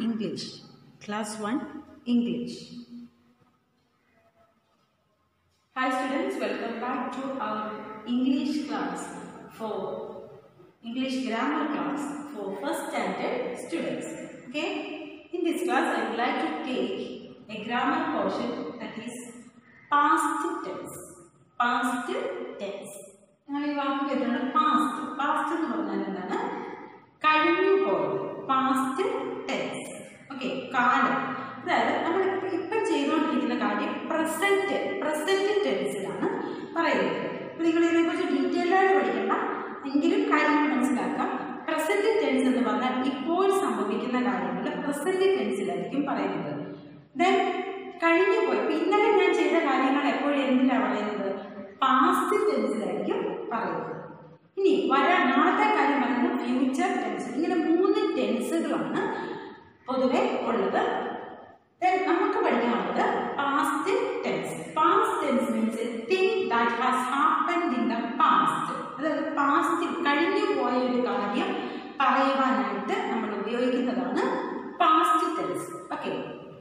English. Class 1 English. Hi students, welcome back to our English class for English grammar class for first standard students. Okay? In this class, I would like to take a grammar portion that is past tense. Past tense. നിങ്ങൾ ഈ വാക്ക് കേട്ടിട്ടുണ്ട് past past എന്ന് പറഞ്ഞാൽ എന്താണ് കഴിഞ്ഞു പോയത് past tense okay കാലം അതായത് നമ്മൾ ഇപ്പം ചെയ്തുകൊണ്ടിരിക്കുന്ന കാര്യം പ്രസന്റ് പ്രസന്റ് ടെൻസിലാണ് പറയുന്നത് അപ്പോൾ നിങ്ങൾ ഇതിനെക്കുറിച്ച് ഡീറ്റെയിൽ ആയിട്ട് പഠിക്കണ്ട എങ്കിലും കാര്യങ്ങൾ മനസ്സിലാക്കാം പ്രസന്റ് ടെൻസ് എന്ന് പറഞ്ഞാൽ ഇപ്പോൾ സംഭവിക്കുന്ന കാര്യങ്ങൾ പ്രസന്റ് ടെൻസിലായിരിക്കും പറയുന്നത് ദെൻ കഴിഞ്ഞു പോയി ഇപ്പൊ ഇന്നലെ ഞാൻ ചെയ്ത കാര്യങ്ങൾ എപ്പോഴും എന്തിനാണ് പറയുന്നത് പാസ്റ്റ് ടെൻസിലായിരിക്കും പറയുന്നത് ഇനി വരാൻ നാളത്തെ കാര്യം പറയുന്നത് ഫ്യൂച്ചർ ടെൻസ് ഇങ്ങനെ മൂന്ന് ടെൻസുകളാണ് പൊതുവെ ഉള്ളത് Then നമുക്ക് പഠിക്കാനുള്ളത് past tense past tense means thing that has happened in the past അതായത് പാസ്റ്റിൽ കഴിഞ്ഞു പോയ ഒരു കാര്യം പറയുവാനായിട്ട് നമ്മൾ ഉപയോഗിക്കുന്നതാണ് past tense okay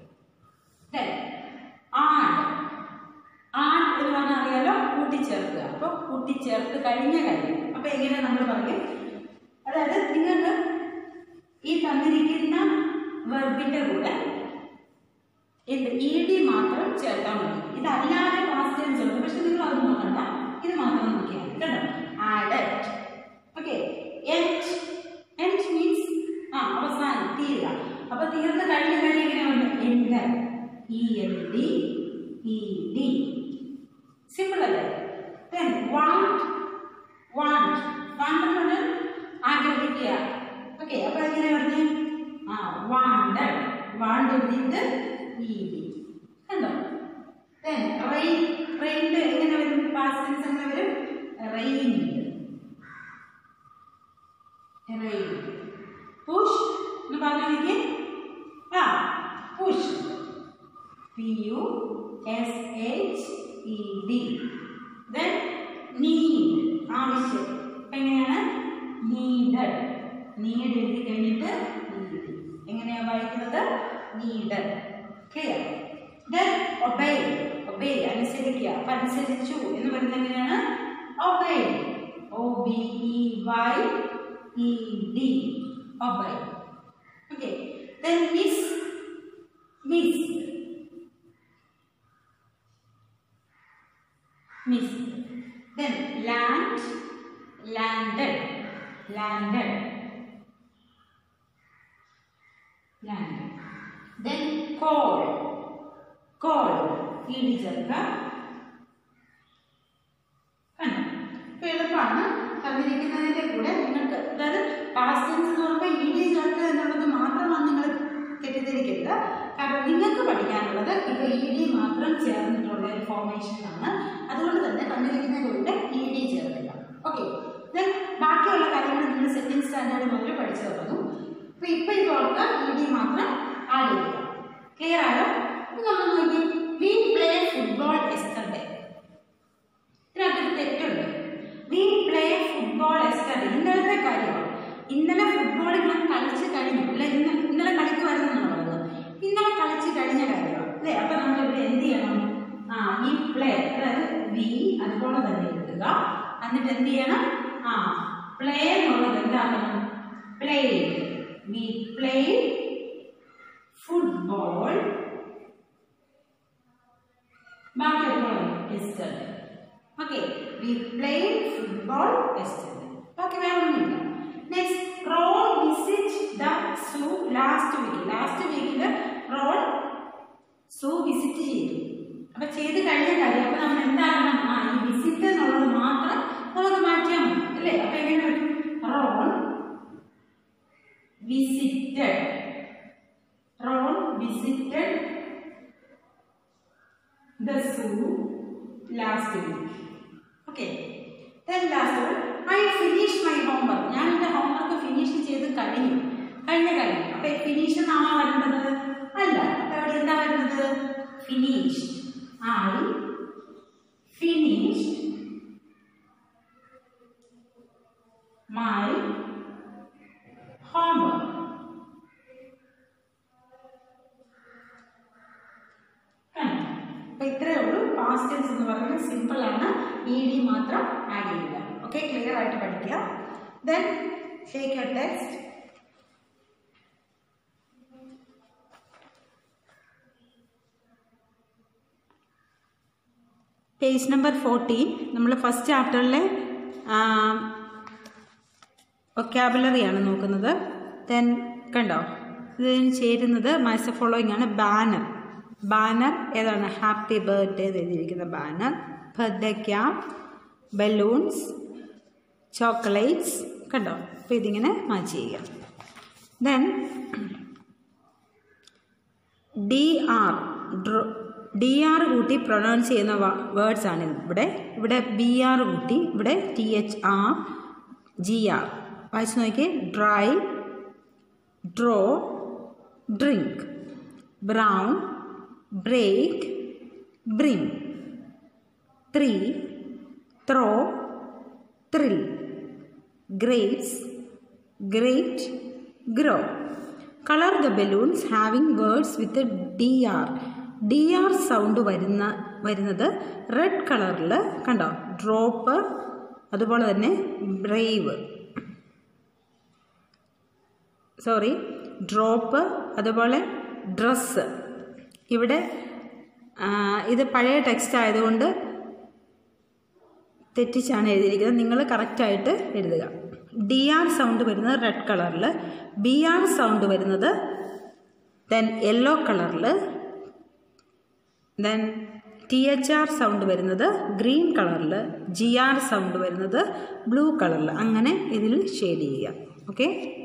add add എന്ന് പറഞ്ഞാൽ അറിയാലോ കൂട്ടിച്ചേർക്കുക അപ്പൊ കൂട്ടിച്ചേർത്ത് കഴിഞ്ഞ കാര്യം അപ്പൊ എങ്ങനെ നമ്മൾ പറയും അതായത് നിങ്ങൾക്ക് ഈ തന്നിരിക്കുന്ന വെർബിന്റെ കൂടെ എന്ത് ഇ ഡി മാത്രം ചേർത്താൽ മതി ഇതല്ലാതെ പാസ്റ്റ് ടെൻസ് ഉണ്ട് പക്ഷെ നിങ്ങൾ അത് നോക്കണ്ട ഇത് മാത്രം നോക്കിയാൽ മതി കേട്ടോ added okay end end means ആ അവസാനം തീരുക അപ്പൊ തീർന്ന കഴിഞ്ഞ കാര്യം എങ്ങനെയാണ് end E N D E D simple അല്ലേ ദെൻ വാണ്ട് വാണ്ട് വാണ്ട് എന്ന് പറഞ്ഞാൽ ആഗ്രഹിക്കുക ഓക്കെ അപ്പൊ എങ്ങനെ പറഞ്ഞു ആ വാണ്ട് വാണ്ട് എഴുതിയിട്ട് ഇ ഡി കണ്ടോ ദെൻ റെയിൻ റെയിനിൽ എങ്ങനെ വരും പാസ്റ്റ് ടെൻസ് എങ്ങനെ വരും റെയിൻ റെയിൻ പുഷ് എന്ന് പറഞ്ഞെനിക്ക് ആ push P U S H E D then need ആവശ്യം അപ്പൊ എങ്ങനെയാണ് നീഡഡ് നീഡ് എഴുതി കഴിഞ്ഞിട്ട് നീഡ് എങ്ങനെയാ വായിക്കുന്നത് need clear then obey obey അനുസരിക്കുക അപ്പൊ അനുസരിച്ചു എന്ന് പറയുന്നത് എങ്ങനെയാണ് obey O B E Y E D obey okay then miss miss miss. Then land, landed, landed, landed. Then call, call, ഇടി ചേർക്ക കണ്ടോ ഇപ്പൊ എളുപ്പമാണ് തന്നിരിക്കുന്നതിന്റെ കൂടെ നിങ്ങൾക്ക് അതായത് പാസ്റ്റ് ടെൻസ് എന്ന് പറയുമ്പോൾ ഇ ഡി ചേർക്കുക എന്നുള്ളത് മാത്രമാണ് നിങ്ങൾ തെറ്റിദ്ധരിക്കരുത് കാരണം നിങ്ങൾക്ക് പഠിക്കാനുള്ളത് ഇപ്പൊ ഇ ഡി മാത്രം ചേർന്നിട്ടുള്ള ഒരു ഫോർമേഷൻ ആണ് അതുകൊണ്ട് തന്നെ തന്നിരിക്കുന്നതിന്റെ കൂടെ ഇ ഡി ചേർക്കുക ഓക്കെ ദെൻ ബാക്കിയുള്ള കാര്യങ്ങൾ നിങ്ങൾ സെക്കൻഡ് സ്റ്റാൻഡേർഡ് മുതൽ പഠിച്ചു തുടങ്ങും അപ്പൊ ഇപ്പൊ ഇത് ഓർക്കുക ഇ ഡി മാത്രം ആഡ് ചെയ്യുക ക്ലിയർ ആയോ ഇനി നമ്മൾ നോക്കി വി പ്ലേ ഫുട്ബോൾ എസ്റ്റർഡേ ഇതിനകത്തൊരു തെറ്റുണ്ട് വി പ്ലേ ഫുട്ബോൾ എസ്റ്റർഡേ ഇന്നലത്തെ കാര്യമാണ് ഇന്നലെ ഫുട്ബോൾ ഞാൻ കളിച്ച് കഴിഞ്ഞു അല്ലെ ഇന്ന് ഇന്നലെ കളിക്കുമായിരുന്നു എന്നാണ് പറയുന്നത് ഇന്നലെ കളിച്ച് കഴിഞ്ഞ കാര്യമാണ് അല്ലേ അപ്പൊ നമ്മൾ ഇവിടെ എന്ത് ചെയ്യണം ആ ഈ പ്ലേ അതായത് വി അതുപോലെ തന്നെ എഴുതുക എന്നിട്ട് എന്ത് ചെയ്യണം ആ പ്ലേ എന്നുള്ളത് എന്താകണം പ്ലേ വി പ്ലേ ഫുട്ബോൾ ബാക്കി എപ്പോഴും yesterday okay we play football yesterday ബാക്കി വേറെ ഒന്നുമില്ല next Raul visit the zoo last week last വീക്കിൽ റോൾ സൂ വിസിറ്റ് ചെയ്തു അപ്പൊ ചെയ്ത് കഴിഞ്ഞ കാര്യം അപ്പൊ നമ്മൾ എന്താകണം ആ ഈ വിസിറ്റ് എന്നുള്ളത് മാത്രം നമുക്ക് മാറ്റിയാൽ മതി അല്ലേ അപ്പൊ എങ്ങനെ വരും Raul visited Raul visited the zoo last week. Okay. Then last one, I finished my homework. ഞാൻ എൻ്റെ ഹോംവർക്ക് ഫിനിഷ് ചെയ്ത് കഴിഞ്ഞു കഴിഞ്ഞ കഴിഞ്ഞു അപ്പൊ ഫിനിഷ് എന്നാണോ വരുന്നത് അല്ല അപ്പൊ അവിടെ എന്താ വരുന്നത് finish I finish my homework ഇത്രയേ ഉള്ളൂ പാസ്റ്റ് ടെൻസ് എന്ന് പറയുന്നത് സിമ്പിൾ ആണ് ഇ ഡി മാത്രം ആഡ് ചെയ്യുക ഓക്കെ ക്ലിയർ ആയിട്ട് പഠിക്കുക then take your text page number fourteen നമ്മൾ ഫസ്റ്റ് ചാപ്റ്ററിലെ വൊക്കാബുലറിയാണ് നോക്കുന്നത് ദെൻ കണ്ടോ ഇതിന് ചേരുന്നത് മൈസ ഫോളോയിങ് ആണ് ബാനർ ബാനർ ഏതാണ് ഹാപ്പി ബർത്ത്ഡേ എഴുതിയിരിക്കുന്ന banner birthday cap balloons chocolates കണ്ടോ അപ്പോൾ ഇതിങ്ങനെ മാച്ച് ചെയ്യുക then D R draw D R കൂട്ടി പ്രൊനൗൺസ് ചെയ്യുന്ന വേർഡ്സ് ആണ് ഇവിടെ ഇവിടെ ബി ആർ കൂട്ടി ഇവിടെ T H R G R വായിച്ചു നോക്കി dry draw drink brown break bring three throw thrill greets great grow colour the balloons having words with D R D R sound വരുന്ന വരുന്നത് red കളറിൽ കണ്ടോ drop അതുപോലെ തന്നെ ബ്രേവ് സോറി ഡ്രോപ്പ് അതുപോലെ dress ഇവിടെ ഇത് പഴയ ടെക്സ്റ്റ് ആയതുകൊണ്ട് തെറ്റിച്ചാണ് എഴുതിയിരിക്കുന്നത് നിങ്ങൾ കറക്റ്റായിട്ട് എഴുതുക ഡി ആർ സൗണ്ട് വരുന്നത് റെഡ് കളറിൽ ബി ആർ സൗണ്ട് വരുന്നത് ദെൻ യെല്ലോ കളറിൽ then T H R sound വരുന്നത് ഗ്രീൻ കളറിൽ ജി ആർ സൗണ്ട് വരുന്നത് ബ്ലൂ കളറിൽ അങ്ങനെ ഇതിൽ ഷെയ്ഡ് ചെയ്യുക ഓക്കെ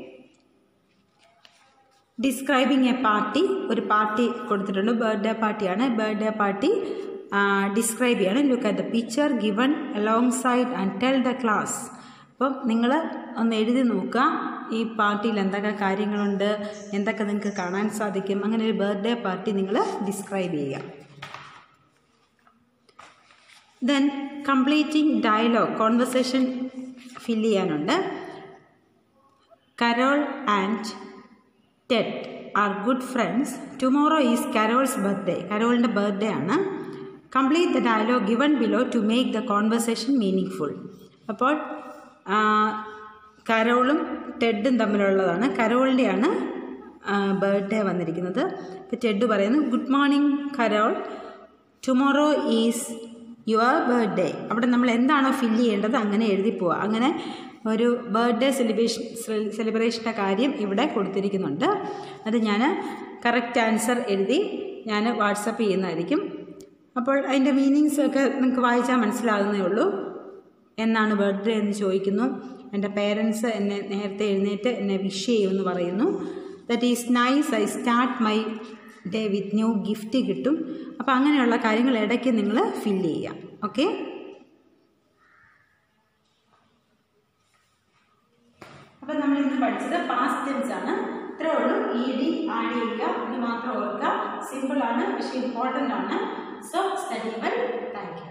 ഡിസ്ക്രൈബിങ് എ പാർട്ടി ഒരു പാർട്ടി കൊടുത്തിട്ടുണ്ട് ബർത്ത്ഡേ പാർട്ടിയാണ് ബർത്ത്ഡേ പാർട്ടി ഡിസ്ക്രൈബ് ചെയ്യണം look at the picture given alongside and tell the class അപ്പം നിങ്ങൾ ഒന്ന് എഴുതി നോക്കുക ഈ പാർട്ടിയിൽ എന്തൊക്കെ കാര്യങ്ങളുണ്ട് എന്തൊക്കെ നിങ്ങൾക്ക് കാണാൻ സാധിക്കും അങ്ങനെ ഒരു ബർത്ത്ഡേ പാർട്ടി നിങ്ങൾ ഡിസ്ക്രൈബ് ചെയ്യുക then completing dialogue conversation fill ചെയ്യാനുണ്ട് Carol and Ted are good friends tomorrow is Carol's birthday കരോളിൻ്റെ ബർത്ത്ഡേ ആണ് complete the dialogue given below to make the conversation meaningful അപ്പോൾ കരോളും ടെഡും തമ്മിലുള്ളതാണ് കരോളിൻ്റെയാണ് ബർത്ത്ഡേ വന്നിരിക്കുന്നത് ഇപ്പോൾ Ted പറയുന്നു good morning Carol tomorrow is your birthday അവിടെ നമ്മൾ എന്താണോ ഫില്ല് ചെയ്യേണ്ടത് അങ്ങനെ എഴുതി പോവുക അങ്ങനെ ഒരു ബർത്ത്ഡേ സെലിബ്രേഷൻ സെലിബ്രേഷൻ്റെ കാര്യം ഇവിടെ കൊടുത്തിരിക്കുന്നുണ്ട് അത് ഞാൻ കറക്റ്റ് ആൻസർ എഴുതി ഞാൻ വാട്സപ്പ് ചെയ്യുന്നതായിരിക്കും അപ്പോൾ അതിൻ്റെ മീനിങ്സ് ഒക്കെ നിങ്ങൾക്ക് വായിച്ചാൽ മനസ്സിലാകുന്നേ ഉള്ളൂ എന്നാണ് ബർത്ത്ഡേ എന്ന് ചോദിക്കുന്നു എൻ്റെ പേരൻസ് എന്നെ നേരത്തെ എഴുന്നേറ്റ് എന്നെ വിഷ് ചെയ്യുമെന്ന് പറയുന്നു that is nice I start my day with new gift കിട്ടും അപ്പോൾ അങ്ങനെയുള്ള കാര്യങ്ങൾ ഇടയ്ക്ക് നിങ്ങൾ ഫില്ല് ചെയ്യാം ഓക്കെ അപ്പം നമ്മൾ ഇന്ന് പഠിച്ചത് പാസ്റ്റ് ടെൻസ് ആണ് ഇത്രേ ഉള്ളൂ ഇ ഡി ആഡ് ചെയ്യുക ഇത് മാത്രം ഓർക്കുക സിമ്പിൾ ആണ് പക്ഷേ ഇമ്പോർട്ടൻ്റ് ആണ് so study well thank U